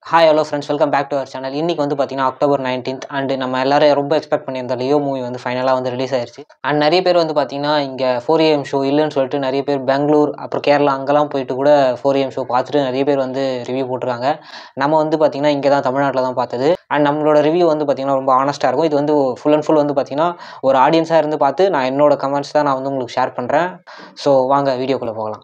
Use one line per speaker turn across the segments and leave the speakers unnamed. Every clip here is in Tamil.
hi hello friends welcome back to our channel இன்றைக்கி வந்து பார்த்தீங்கன்னா அக்டோபர் நைன்டீன்த் அண்ட் நம்ம எல்லாரும் ரொம்ப எக்ஸ்பெக்ட் பண்ணியிருந்த லியோ மூவி வந்து ஃபைனலாக வந்து ரிலீஸ் ஆயிருச்சு அண்ட் நிறைய பேர் வந்து பார்த்தீங்கன்னா இங்கே ஃபோர் ஏஎம் ஷோ இல்லைன்னு சொல்லிட்டு நிறைய பேர் பெங்களூர் அப்புறம் கேரளா அங்கெல்லாம் போயிட்டு கூட ஃபோர் ஏஎம் ஷோ பார்த்துட்டு நிறைய பேர் வந்து ரிவ்யூ போட்டிருக்காங்க நம்ம வந்து பார்த்தீங்கன்னா இங்கே தான் தமிழ்நாட்டில் தான் பார்த்தது அண்ட் நம்மளோட ரிவ்யூ வந்து பார்த்தீங்கன்னா ரொம்ப ஆனஸ்ட்டாக இருக்கும் இது வந்து ஃபுல் அண்ட் ஃபுல் வந்து பார்த்தீங்கன்னா ஒரு ஆடியன்ஸாக இருந்து பார்த்து நான் என்னோட கமெண்ட்ஸ் தான் நான் வந்து உங்களுக்கு ஷேர் பண்ணுறேன் ஸோ வாங்க வீடியோக்குள்ளே போகலாம்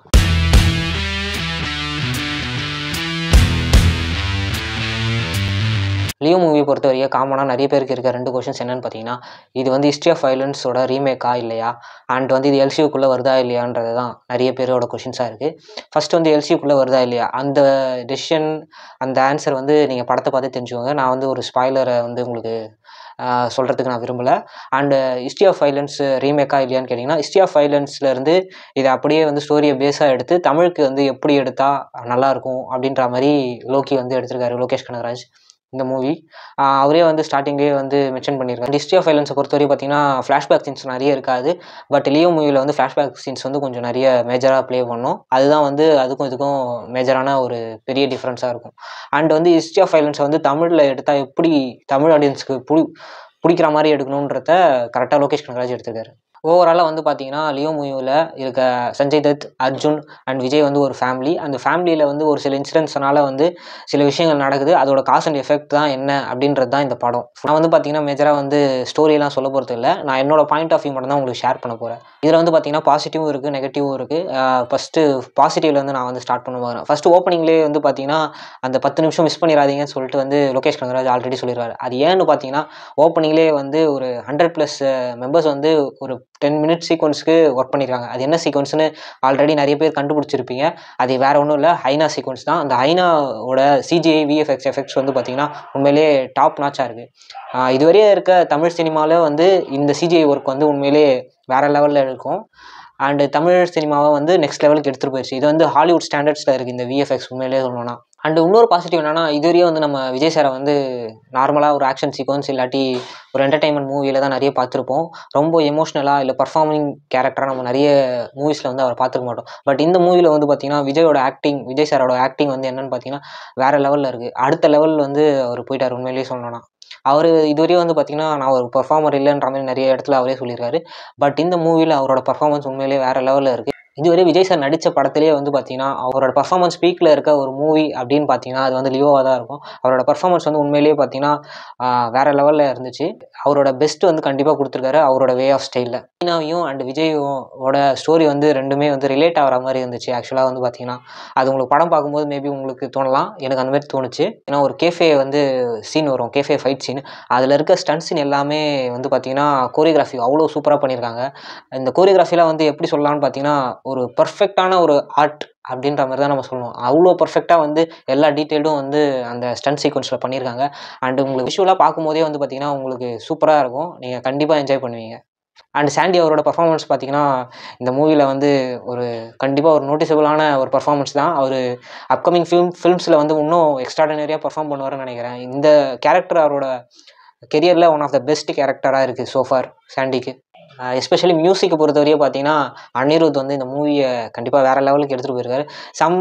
லியோ மூவி பொறுத்த வரைக்கும் காமனாக நிறைய பேருக்கு இருக்க ரெண்டு கொஷின்ஸ் என்னென்னு பார்த்தீங்கன்னா இது வந்து ஹிஸ்ட்ரி ஆஃப் வைலன்ஸோட ரீமேக்கா இல்லையா அண்ட் வந்து இது எல்சியூக்குள்ளே வருதா இல்லையான்றது தான் நிறைய பேரோட கொஷின்ஸாக இருக்குது ஃபஸ்ட்டு வந்து எல்சியூக்குள்ளே வருதா இல்லையா அந்த டெசிஷன் அந்த ஆன்சர் வந்து நீங்கள் படத்தை பார்த்து தெரிஞ்சுக்கோங்க நான் வந்து ஒரு ஸ்பாய்லரை வந்து உங்களுக்கு சொல்கிறதுக்கு நான் விரும்பலை அண்டு ஹிஸ்ட்ரி ஆஃப் வைலன்ஸ் ரீமேக்கா இல்லையான்னு கேட்டிங்கன்னா ஹிஸ்ட்ரி ஆஃப் வைலன்ஸ்லேருந்து இதை அப்படியே வந்து ஸ்டோரியை பேஸாக எடுத்து தமிழுக்கு வந்து எப்படி எடுத்தால் நல்லாயிருக்கும் அப்படின்ற மாதிரி லோக்கி வந்து எடுத்திருக்காரு லோகேஷ் கனகராஜ் இந்த மூவி அவரே வந்து ஸ்டார்டிங்லேயே வந்து மென்ஷன் பண்ணியிருக்காரு ஹிஸ்ட்ரி ஆஃப் வைலன்ஸை பொறுத்தவரை பார்த்தீங்கன்னா ஃப்ளாஷ்பேக் சீன்ஸ் நிறைய இருக்காது பட் லியோ மூவியில் வந்து ஃப்ளாஷ்பேக் சீன்ஸ் வந்து கொஞ்சம் நிறைய மேஜராக ப்ளே பண்ணும் அதுதான் வந்து அதுக்கும் இதுக்கும் மேஜரான ஒரு பெரிய டிஃப்ரென்ஸாக இருக்கும் அண்ட் வந்து ஹிஸ்ட்ரி ஆஃப் வைலன்ஸை வந்து தமிழில் எடுத்தால் எப்படி தமிழ் ஆடியன்ஸ்க்கு புடி பிடிக்கிற மாதிரி எடுக்கணுன்றத கரெக்டாக லோகேஷ் கனகராஜ் எடுத்திருக்காரு ஓவராலாக வந்து பார்த்தீங்கன்னா லியோ மூவியில் இருக்க சஞ்சய் தத் அர்ஜுன் அண்ட் விஜய் வந்து ஒரு ஃபேமிலி அந்த ஃபேமிலியில் வந்து ஒரு சில இன்சிடென்ட்ஸ்னால வந்து சில விஷயங்கள் நடக்குது அதோட காஸ் அண்ட் எஃபெக்ட் தான் என்ன அப்படின்றது தான் இந்த படம் நான் வந்து பார்த்தீங்கன்னா மேஜராக வந்து ஸ்டோரியெல்லாம் சொல்ல போகிறது இல்லை நான் என்னோட பாயிண்ட் ஆஃப் வியூ மட்டும் தான் உங்களுக்கு ஷேர் பண்ண போகிறேன் இதில் வந்து பார்த்தீங்கன்னா பாசிட்டிவும் இருக்குது நெகட்டிவும் இருக்குது ஃபஸ்ட்டு பாசிட்டிவ்ல வந்து நான் வந்து ஸ்டார்ட் பண்ண போகிறேன் ஃபஸ்ட்டு ஓப்பனிங்லேயே வந்து பார்த்தீங்கன்னா அந்த பத்து நிமிஷம் மிஸ் பண்ணிடாதீங்கன்னு சொல்லிட்டு வந்து லோகேஷ் கனகராஜ் ஆல்ரெடி சொல்லிடுவார் அது ஏன்னு பார்த்தீங்கன்னா ஓப்பனிங்லேயே வந்து ஒரு ஹண்ட்ரட் ப்ளஸ் மெம்பர்ஸ் வந்து ஒரு டென் மினிட் சீக்வன்ஸ்க்கு ஒர்க் பண்ணியிருக்காங்க அது என்ன சீக்வன்ஸ்னு ஆல்ரெடி நிறைய பேர் கண்டுபிடிச்சிருப்பீங்க அது வேறு ஒன்றும் இல்லை ஹைனா சீக்வன்ஸ் தான் அந்த ஹைனாவோட சிஜிஐ விஎஃப்எக்ஸ் எஃபெக்ட்ஸ் வந்து பார்த்திங்கன்னா உண்மையிலேயே டாப் நாச்சாக இருக்குது இதுவரையே இருக்க தமிழ் சினிமாவில் வந்து இந்த சிஜிஐ ஒர்க் வந்து உண்மையிலேயே வேறு லெவலில் இருக்கும் அண்டு தமிழ் சினிமாவை வந்து நெக்ஸ்ட் லெவலுக்கு எடுத்துகிட்டு போயிடுச்சு இது வந்து ஹாலிவுட் ஸ்டாண்டர்ட்ஸில் இருக்குது இந்த விஎஃப்எக்ஸ் உண்மையிலே சொல்லணும்னா அண்டு இன்னொரு பாசிட்டிவ் என்னன்னா இதுவரையே வந்து நம்ம விஜய் சாரை வந்து நார்மலாக ஒரு ஆக்ஷன் சீக்வன்ஸ் இல்லாட்டி ஒரு என்டர்டைன்மெண்ட் மூவியில் தான் நிறைய பார்த்துருப்போம் ரொம்ப எமோஷ்னலாக இல்லை பர்ஃபார்மிங் கேரக்டராக நம்ம நிறைய மூவிஸில் வந்து அவரை பார்த்துக்க மாட்டோம் பட் இந்த மூவியில் வந்து பார்த்திங்கன்னா விஜயோட ஆக்டிங் விஜய் சாரோட ஆக்டிங் வந்து என்னென்னு பார்த்தீங்கன்னா வேறு லெவலில் இருக்குது அடுத்த லெவல் வந்து அவர் போயிட்டார் உண்மையிலேயே சொல்லணும்னா அவர் இதுவரையும் வந்து பார்த்திங்கன்னா நான் ஒரு பர்ஃபார்மர் இல்லைன்ற மாதிரி நிறைய இடத்துல அவரே சொல்லியிருக்காரு பட் இந்த மூவியில் அவரோட பர்ஃபார்மன்ஸ் உண்மையிலேயே வேறு லெவலில் இருக்குது இதுவரை விஜய் சார் நடித்த படத்துலேயே வந்து பார்த்தீங்கன்னா அவரோட பர்ஃபார்மன்ஸ் பீக்கில் இருக்க ஒரு மூவி அப்படின்னு பார்த்தீங்கன்னா அது வந்து லியோவாக தான் இருக்கும் அவரோட பர்ஃபார்மன்ஸ் வந்து உண்மையிலேயே பார்த்தீங்கன்னா வேறு லெவலில் இருந்துச்சு அவரோட பெஸ்ட் வந்து கண்டிப்பாக கொடுத்துருக்காரு அவரோட வே ஆஃப் ஸ்டைலில் மீனாவையும் அண்ட் விஜயோட ஸ்டோரி வந்து ரெண்டுமே வந்து ரிலேட் ஆகிற மாதிரி இருந்துச்சு ஆக்சுவலாக வந்து பார்த்தீங்கன்னா அது உங்களுக்கு படம் பார்க்கும்போது மேபி உங்களுக்கு தோணலாம் எனக்கு அந்த மாதிரி தோணுச்சு ஏன்னா ஒரு கேஃபே வந்து சீன் வரும் கேஃபே ஃபைட் சீன் அதில் இருக்க ஸ்டன்ட் சீன் எல்லாமே வந்து பார்த்தீங்கன்னா கோரியோகிராஃபி அவ்வளோ சூப்பராக பண்ணியிருக்காங்க இந்த கோரியோகிராஃபிலாம் வந்து எப்படி சொல்லலாம்னு பார்த்தீங்கன்னா ஒரு பர்ஃபெக்டான ஒரு ஆர்ட் அப்படின்ற மாதிரி தான் நம்ம சொல்லணும் அவ்வளோ பர்ஃபெக்டாக வந்து எல்லா டீட்டெயிலும் வந்து அந்த ஸ்டன் சீக்வன்ஸில் பண்ணியிருக்காங்க அண்ட் உங்களுக்கு விஷுவலாக பார்க்கும்போதே வந்து பார்த்திங்கன்னா உங்களுக்கு சூப்பராக இருக்கும் நீங்கள் கண்டிப்பாக என்ஜாய் பண்ணுவீங்க அண்ட் சாண்டி அவரோட பர்ஃபார்மன்ஸ் பார்த்திங்கன்னா இந்த மூவியில் வந்து ஒரு கண்டிப்பாக ஒரு நோட்டிசபிளான ஒரு பர்ஃபார்மன்ஸ் தான் அவர் அப்கமிங் ஃபிலிம் ஃபிலிம்ஸில் வந்து இன்னும் எக்ஸ்ட்ராடனரியாக பர்ஃபார்ம் பண்ணுவார்னு நினைக்கிறேன் இந்த கேரக்டர் அவரோட கெரியரில் ஒன் ஆஃப் த பெஸ்ட் கேரக்டராக இருக்குது சோஃபார் சாண்டிக்கு எஸ்பெஷலி மியூசிக்கை பொறுத்தவரையும் பார்த்தீங்கன்னா அனிருத் வந்து இந்த மூவியை கண்டிப்பாக வேறு லெவலுக்கு எடுத்துகிட்டு போயிருக்காரு சம்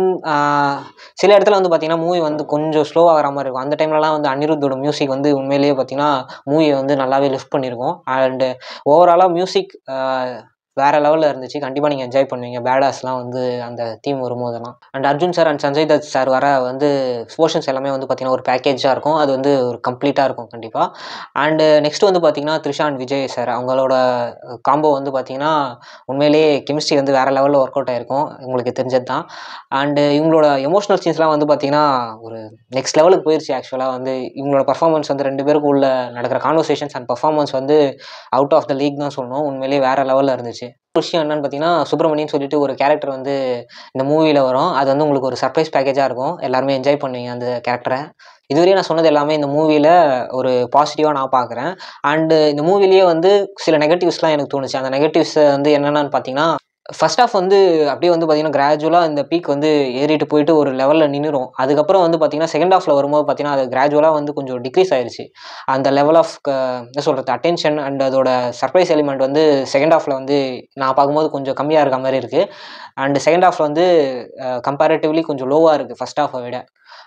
சில இடத்துல வந்து பார்த்திங்கன்னா மூவி வந்து கொஞ்சம் ஸ்லோ ஆகிற மாதிரி இருக்கும் அந்த டைம்லலாம் வந்து அனிருத்தோட மியூசிக் வந்து உண்மையிலேயே பார்த்திங்கன்னா மூவியை வந்து நல்லாவே லிஃப்ட் பண்ணியிருக்கோம் அண்டு ஓவராலாக மியூசிக் வேறு லெவலில் இருந்துச்சு கண்டிப்பாக நீங்கள் என்ஜாய் பண்ணுவீங்க பேடாஸ்லாம் வந்து அந்த தீம் வரும்போதெல்லாம் and Arjun sir and Sanjay Dutt sir வர வந்து போர்ஷன்ஸ் எல்லாமே வந்து பார்த்திங்கன்னா ஒரு பேக்கேஜாக இருக்கும் அது வந்து ஒரு கம்ப்ளீட்டாக இருக்கும் கண்டிப்பாக அண்டு நெக்ஸ்ட் வந்து பார்த்திங்கன்னா த்ரிஷா அண்ட் விஜய் சார் அவங்களோட காம்போ வந்து பார்த்திங்கன்னா உண்மையிலேயே கெமிஸ்ட்ரி வந்து வேறு லெவலில் ஒர்க் அவுட் ஆகிருக்கும் உங்களுக்கு தெரிஞ்சது தான் அண்டு இவங்களோட எமோஷனல் சீன்ஸ்லாம் வந்து பார்த்திங்கன்னா ஒரு நெக்ஸ்ட் லெவலுக்கு போயிடுச்சு ஆக்சுவலாக வந்து இவங்களோட பர்ஃபார்மன்ஸ் வந்து ரெண்டு பேருக்கு உள்ள நடக்கிற கான்வர்சேஷன்ஸ் அண்ட் பர்ஃபார்மன்ஸ் வந்து அவுட் ஆஃப் த லீக் தான் சொல்லணும் உண்மையிலேயே வேறு லெவலில் இருந்துச்சு விஷயம் என்னன்னு பார்த்தீங்கன்னா சுப்பிரமணியன் சொல்லிட்டு ஒரு கேரக்டர் வந்து இந்த மூவியில் வரும் அது வந்து உங்களுக்கு ஒரு சர்ப்ரைஸ் பேக்கேஜாக இருக்கும் எல்லாருமே என்ஜாய் பண்ணுவீங்க அந்த கேரக்டரை இதுவரையும் நான் சொன்னது எல்லாமே இந்த மூவியில் ஒரு பாசிட்டிவாக நான் பார்க்குறேன் அண்டு இந்த மூவிலேயே வந்து சில நெகட்டிவ்ஸ்லாம் எனக்கு தோணுச்சு அந்த நெகட்டிவ்ஸ் வந்து என்னென்னு பார்த்தீங்கன்னா ஃபஸ்ட் ஆஃப் வந்து அப்படியே வந்து பார்த்திங்கன்னா கிராஜுவலாக இந்த பீக் வந்து ஏறிட்டு போயிட்டு ஒரு லெவலில் நின்றுரும் அதுக்கப்புறம் வந்து பார்த்திங்கன்னா செகண்ட் ஹாஃபில் வரும்போது பார்த்திங்கன்னா அது கிராஜுவலாக வந்து கொஞ்சம் டிக்ரீஸ் ஆயிடுச்சு அந்த லெவல் ஆஃப் என்ன சொல்கிறது அட்டென்ஷன் அண்ட் அதோட சர்ப்ரைஸ் எலிமெண்ட் வந்து செகண்ட் ஹாஃபில் வந்து நான் பார்க்கும்போது கொஞ்சம் கம்மியாக இருக்க மாதிரி இருக்குது அண்ட் செகண்ட் ஹாஃபில் வந்து கம்பேரிட்டிவ்லி கொஞ்சம் லோவாக இருக்குது ஃபஸ்ட் ஹாஃபை விட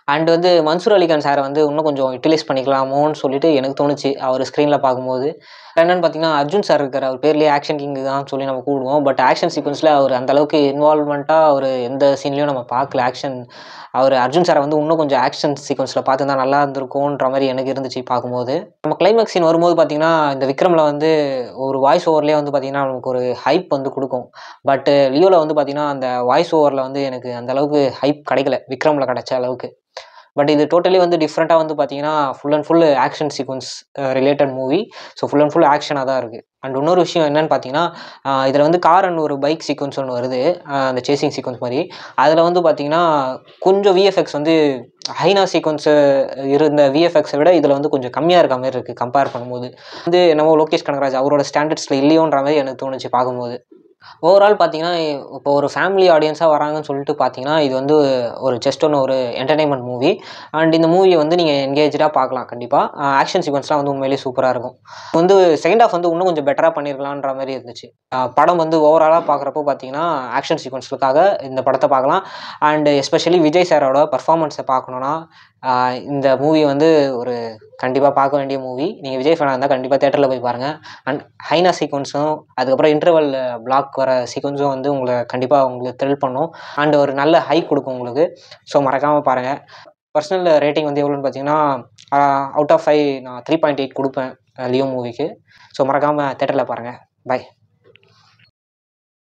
அண்ட் வந்து மன்சூர் அலிகான் சாரை வந்து இன்னும் கொஞ்சம் யூட்டிலைஸ் பண்ணிக்கலாமோன்னு சொல்லிட்டு எனக்கு தோணுச்சு அவர் ஸ்க்ரீனில் பார்க்கும்போது என்னென்னு பார்த்தீங்கன்னா அர்ஜுன் சார் இருக்கார் அவர் பேர்லேயே ஆக்ஷன் கிங் தான் சொல்லி நம்ம கூடுவோம் பட் ஆக்ஷன் சீக்வன்ஸில் அவர் அந்த அளவுக்கு இன்வால்மெண்ட்டாக அவர் எந்த சீன்லையும் நம்ம பார்க்கல ஆக்ஷன் அவர் அர்ஜுன் சாரை வந்து இன்னும் கொஞ்சம் ஆக்ஷன் சீக்வன்ஸில் பார்த்துருந்தா நல்லா இருந்திருக்கும்ன்ற மாதிரி எனக்கு இருந்துச்சு பார்க்கும்போது நம்ம கிளைமேக்ஸ் சீன் வரும்போது பார்த்தீங்கன்னா இந்த விக்ரமில் வந்து ஒரு வாய்ஸ் ஓவர்லேயே வந்து பார்த்தீங்கன்னா நமக்கு ஒரு ஹைப் வந்து கொடுக்கும் பட் லியோவில் வந்து பார்த்தீங்கன்னா அந்த வாய்ஸ் ஓவரில் வந்து எனக்கு அந்த அளவுக்கு ஹைப் கிடைக்கல விக்ரமில் கிடைச்ச அளவுக்கு பட் இது டோட்டலி வந்து டிஃப்ரெண்ட்டாக வந்து பார்த்தீங்கன்னா full and full action sequence related movie so full and full ஆக்ஷனாக தான் இருக்குது அண்ட் இன்னொரு விஷயம் என்னன்னு பார்த்தீங்கன்னா இதில் வந்து கார் அண்ட் ஒரு பைக் சீக்வன்ஸ் ஒன்று வருது ஆஹ் அந்த சேசிங் சீக்வன்ஸ் மாதிரி அதில் வந்து பார்த்தீங்கன்னா கொஞ்சம் விஎஃப்எக்ஸ் வந்து ஹைனா சீக்வன்ஸு இருந்த விஎஃப்எக்ஸை விட இதில் வந்து கொஞ்சம் கம்மியாக இருக்க மாதிரி இருக்குது கம்பேர் பண்ணும்போது வந்து என்னமோ லோகேஷ் கனகராஜ் அவரோட ஸ்டாண்டர்ட்ஸில் இல்லையோன்ற மாதிரி எனக்கு தோணுச்சு பார்க்கும்போது ஓவரால் பார்த்தீங்கன்னா இப்போ ஒரு ஃபேமிலி ஆடியன்ஸாக வராங்கன்னு சொல்லிட்டு பார்த்தீங்கன்னா இது வந்து ஒரு ஜஸ்ட் ஒன்று ஒரு என்டர்டைன்மெண்ட் மூவி அண்ட் இந்த மூவியை வந்து நீங்கள் என்கேஜாக பார்க்கலாம் கண்டிப்பாக ஆக்ஷன் சீக்வன்ஸ்லாம் வந்து உண்மையிலேயே சூப்பராக இருக்கும் வந்து செகண்ட் ஹாஃப் வந்து இன்னும் கொஞ்சம் பெட்டராக பண்ணியிருக்கலான்ற மாதிரி இருந்துச்சு ஆஹ் படம் வந்து ஓவராலாக பார்க்குறப்போ பார்த்தீங்கன்னா ஆக்ஷன் சீக்வன்ஸ்களுக்காக இந்த படத்தை பார்க்கலாம் அண்ட் எஸ்பெஷலி விஜய் சாரோட பர்ஃபார்மன்ஸை பார்க்கணுன்னா ஆஹ் இந்த மூவி வந்து ஒரு கண்டிப்பாக பார்க்க வேண்டிய மூவி நீங்கள் விஜய் ஃபேனாக இருந்தால் கண்டிப்பாக தேட்டரில் போய் பாருங்கள் அண்ட் ஹைனா சீக்வன்ஸும் அதுக்கப்புறம் இன்டர்வல் பிளாக் வர சீக்வன்ஸும் வந்து உங்களை கண்டிப்பாக உங்களுக்கு த்ரில் பண்ணும் அண்ட் ஒரு நல்ல ஹை கொடுக்கும் உங்களுக்கு ஸோ மறக்காமல் பாருங்கள் பர்சனல் ரேட்டிங் வந்து எவ்வளோன்னு பார்த்தீங்கன்னா அவுட் ஆஃப் ஃபைவ் நான் த்ரீ பாயிண்ட் எயிட் கொடுப்பேன் லியோ மூவிக்கு ஸோ மறக்காமல் தேட்டரில் பாருங்கள் பை